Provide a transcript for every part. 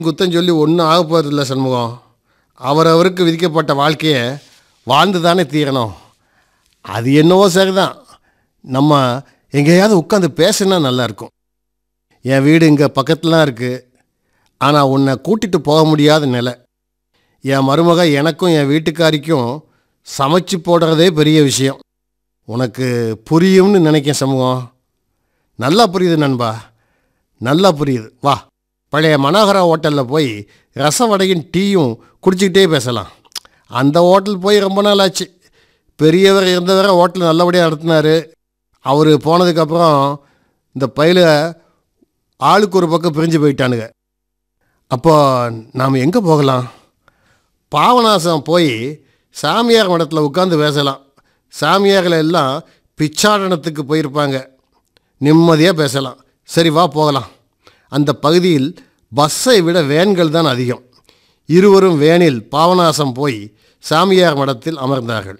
குத்தம் சொல்லி ஒன்றும் ஆக போகிறதில்ல சண்முகம் அவரவருக்கு விதிக்கப்பட்ட வாழ்க்கையை வாழ்ந்து தானே தீரணும் அது என்னவோ சரிதான் நம்ம எங்கேயாவது உட்காந்து பேசினா நல்லா இருக்கும் என் வீடு இங்கே பக்கத்துலாம் இருக்குது ஆனால் உன்னை கூட்டிகிட்டு போக முடியாத நிலை என் மருமக எனக்கும் என் வீட்டுக்காரிக்கும் சமைச்சு போடுறதே பெரிய விஷயம் உனக்கு புரியும்னு நினைக்கிறேன் சமூகம் நல்லா புரியுது நண்பா நல்லா புரியுது வா பழைய மனோகரா ஹோட்டலில் போய் ரசம் வடையும் டீயும் குடிச்சிக்கிட்டே பேசலாம் அந்த ஹோட்டல் போய் ரொம்ப நாள் ஆச்சு பெரியவர் இருந்தவரை ஹோட்டல் நல்லபடியாக நடத்தினார் அவர் போனதுக்கப்புறம் இந்த பையில ஆளுக்கு ஒரு பக்கம் பிரிஞ்சு போயிட்டானுங்க அப்போ நாம் எங்கே போகலாம் பாவநாசம் போய் சாமியார் மடத்தில் உட்காந்து பேசலாம் சாமியார்கள் எல்லாம் பிச்சாடனத்துக்கு போயிருப்பாங்க நிம்மதியாக பேசலாம் சரி வா போகலாம் அந்த பகுதியில் பஸ்ஸை விட வேன்கள் தான் அதிகம் இருவரும் வேனில் பாவநாசம் போய் சாமியார் மடத்தில் அமர்ந்தார்கள்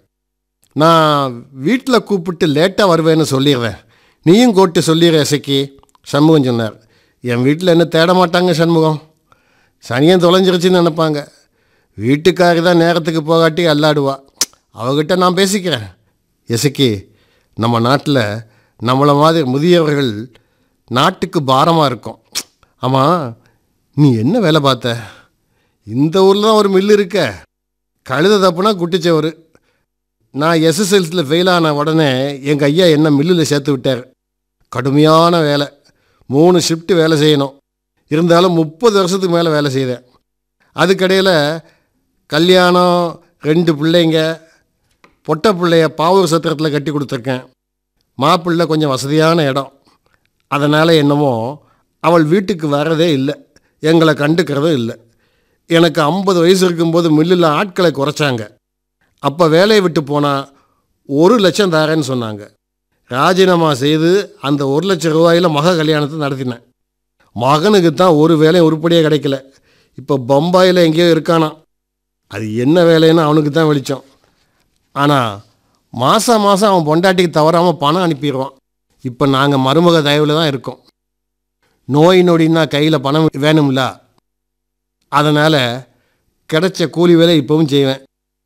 நான் வீட்டில் கூப்பிட்டு லேட்டாக வருவேன்னு சொல்லிடுறேன் நீயும் கூட்டு சொல்லிடுற இசைக்கு சண்முகம் சொன்னார் என் வீட்டில் என்ன தேட மாட்டாங்க சண்முகம் சனியன் தொலைஞ்சிருச்சுன்னு நினைப்பாங்க வீட்டுக்காரி தான் நேரத்துக்கு போகாட்டி அல்லாடுவா அவகிட்ட நான் பேசிக்கிறேன் இசைக்கு நம்ம நாட்டில் நம்மளை மாதிரி முதியவர்கள் நாட்டுக்கு பாரமாக இருக்கும் ஆமாம் நீ என்ன வேலை பார்த்த இந்த ஊரில் தான் ஒரு மில்லு இருக்க கழுத தப்புனா குட்டிச்சவர் நான் எஸ்எஸ்எல்சியில் ஃபெயில் ஆன உடனே எங்கள் ஐயா என்ன மில்லில் சேர்த்து விட்டார் கடுமையான வேலை மூணு ஷிஃப்ட் வேலை செய்யணும் இருந்தாலும் முப்பது வருஷத்துக்கு மேலே வேலை செய்தேன் அதுக்கடையில் கல்யாணம் ரெண்டு பிள்ளைங்க பொட்டை பிள்ளைய பாவூர் சத்திரத்தில் கட்டி கொடுத்துருக்கேன் மாப்பிள்ளை கொஞ்சம் வசதியான இடம் அதனால் என்னமோ அவள் வீட்டுக்கு வரதே இல்லை எங்களை கண்டுக்கிறதும் இல்லை எனக்கு ஐம்பது வயசு இருக்கும்போது மில்லில் ஆட்களை குறைச்சாங்க அப்போ வேலையை விட்டு போனால் ஒரு லட்சம் தரேன்னு சொன்னாங்க ராஜினாமா செய்து அந்த ஒரு லட்சம் ரூபாயில் மக கல்யாணத்தை நடத்தினேன் மகனுக்கு தான் ஒரு வேலையும் உருப்படியாக கிடைக்கல இப்போ பம்பாயில் எங்கேயோ இருக்கானாம் அது என்ன வேலைன்னு அவனுக்கு தான் வெளிச்சம் ஆனால் மாதம் மாதம் அவன் பொண்டாட்டிக்கு தவறாமல் பணம் அனுப்பிடுவான் இப்போ நாங்கள் மருமக தயவில் தான் இருக்கோம் நோய் நொடின்னா கையில் பணம் வேணும்ல அதனால் கிடைச்ச கூலி வேலை இப்போவும் செய்வேன்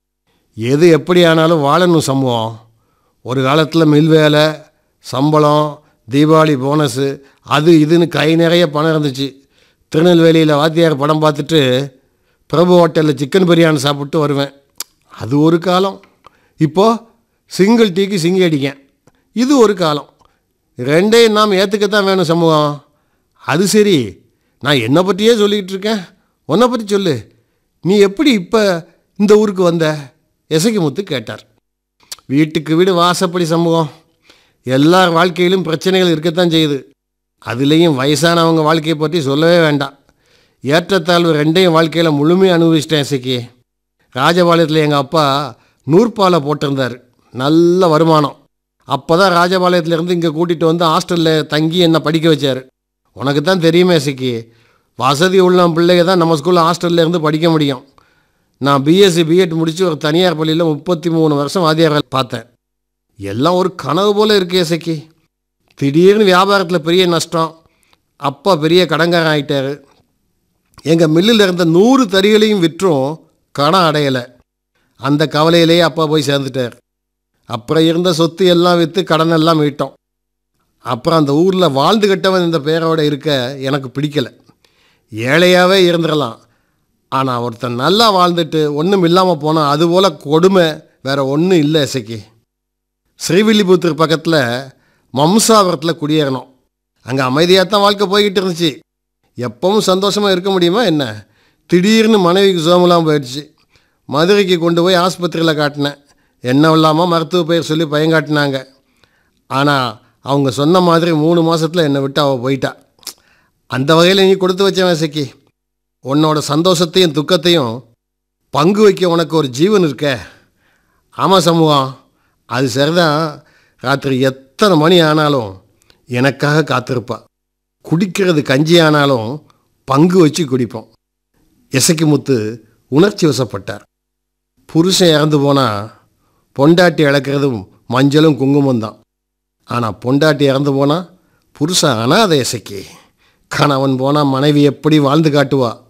எது எப்படி ஆனாலும் வாழணும் சம்பவம் ஒரு காலத்தில் மில் வேலை சம்பளம் தீபாவளி போனஸு அது இதுன்னு கை நிறைய பணம் இருந்துச்சு திருநெல்வேலியில் வாத்தியார் படம் பார்த்துட்டு பிரபு ஹோட்டலில் சிக்கன் பிரியாணி சாப்பிட்டு வருவேன் அது ஒரு காலம் இப்போது சிங்கிள் டீக்கு சிங்கி அடிக்கேன் இது ஒரு காலம் ரெண்டையும் நாம் ஏற்றுக்கத்தான் வேணும் சமூகம் அது சரி நான் என்னை பற்றியே சொல்லிக்கிட்டு இருக்கேன் உன்னை பற்றி சொல்லு நீ எப்படி இப்போ இந்த ஊருக்கு வந்த எசகிமுத்து கேட்டார் வீட்டுக்கு வீடு வாசப்படி சமூகம் எல்லார் வாழ்க்கையிலும் பிரச்சனைகள் இருக்கத்தான் செய்யுது அதுலேயும் வயசானவங்க வாழ்க்கையை பற்றி சொல்லவே வேண்டாம் ஏற்றத்தாழ்வு ரெண்டையும் வாழ்க்கையில் முழுமையாக அனுபவிச்சிட்டேன் இசைக்கு ராஜபாளையத்தில் எங்கள் அப்பா நூற்பாலை போட்டிருந்தார் நல்ல வருமானம் அப்போ தான் ராஜபாளையத்துலேருந்து இங்கே கூட்டிகிட்டு வந்து ஹாஸ்டலில் தங்கி என்னை படிக்க வச்சார் உனக்கு தான் தெரியுமே இசைக்கு வசதி உள்ள பிள்ளைங்க தான் நம்ம ஸ்கூலில் ஹாஸ்டல்ல இருந்து படிக்க முடியும் நான் பிஎஸ்சி பிஎட் முடித்து ஒரு தனியார் பள்ளியில் முப்பத்தி மூணு வருஷம் வாத்தியார் வேலை பார்த்தேன் எல்லாம் ஒரு கனவு போல் இருக்கு இசைக்கு திடீர்னு வியாபாரத்தில் பெரிய நஷ்டம் அப்பா பெரிய கடங்காரன் ஆகிட்டாரு எங்கள் மில்லில் இருந்த நூறு தறிகளையும் விற்றும் கடன் அடையலை அந்த கவலையிலேயே அப்பா போய் சேர்ந்துட்டார் அப்புறம் இருந்த சொத்து எல்லாம் விற்று கடன் எல்லாம் மீட்டோம் அப்புறம் அந்த ஊரில் வாழ்ந்து கட்டவன் இந்த பேரோட இருக்க எனக்கு பிடிக்கலை ஏழையாகவே இருந்துடலாம் ஆனால் ஒருத்தன் நல்லா வாழ்ந்துட்டு ஒன்றும் இல்லாமல் போனால் அதுபோல் கொடுமை வேற ஒன்றும் இல்லை இசைக்கு ஸ்ரீவில்லிபுத்தூர் பக்கத்தில் மம்சாபுரத்தில் குடியேறணும் அங்கே அமைதியாக தான் வாழ்க்கை போய்கிட்டு இருந்துச்சு எப்பவும் சந்தோஷமாக இருக்க முடியுமா என்ன திடீர்னு மனைவிக்கு சோமலாம் போயிடுச்சு மதுரைக்கு கொண்டு போய் ஆஸ்பத்திரியில் காட்டினேன் என்ன இல்லாமல் மருத்துவ பெயர் சொல்லி பயங்காட்டினாங்க ஆனால் அவங்க சொன்ன மாதிரி மூணு மாதத்தில் என்னை விட்டு அவள் போயிட்டா அந்த வகையில் நீ கொடுத்து வச்சவன் இசைக்கு உன்னோட சந்தோஷத்தையும் துக்கத்தையும் பங்கு வைக்க உனக்கு ஒரு ஜீவன் இருக்க ஆமாம் சமூகம் அது சரிதான் ராத்திரி எத்தனை மணி ஆனாலும் எனக்காக காத்திருப்பா குடிக்கிறது கஞ்சி ஆனாலும் பங்கு வச்சு குடிப்போம் இசைக்கு முத்து உணர்ச்சி வசப்பட்டார் புருஷன் இறந்து போனால் பொண்டாட்டி இழக்கிறதும் மஞ்சளும் குங்குமம் தான் ஆனால் பொண்டாட்டி இறந்து போனால் புருஷன் அனாதை இசைக்கு கணவன் போனால் மனைவி எப்படி வாழ்ந்து காட்டுவா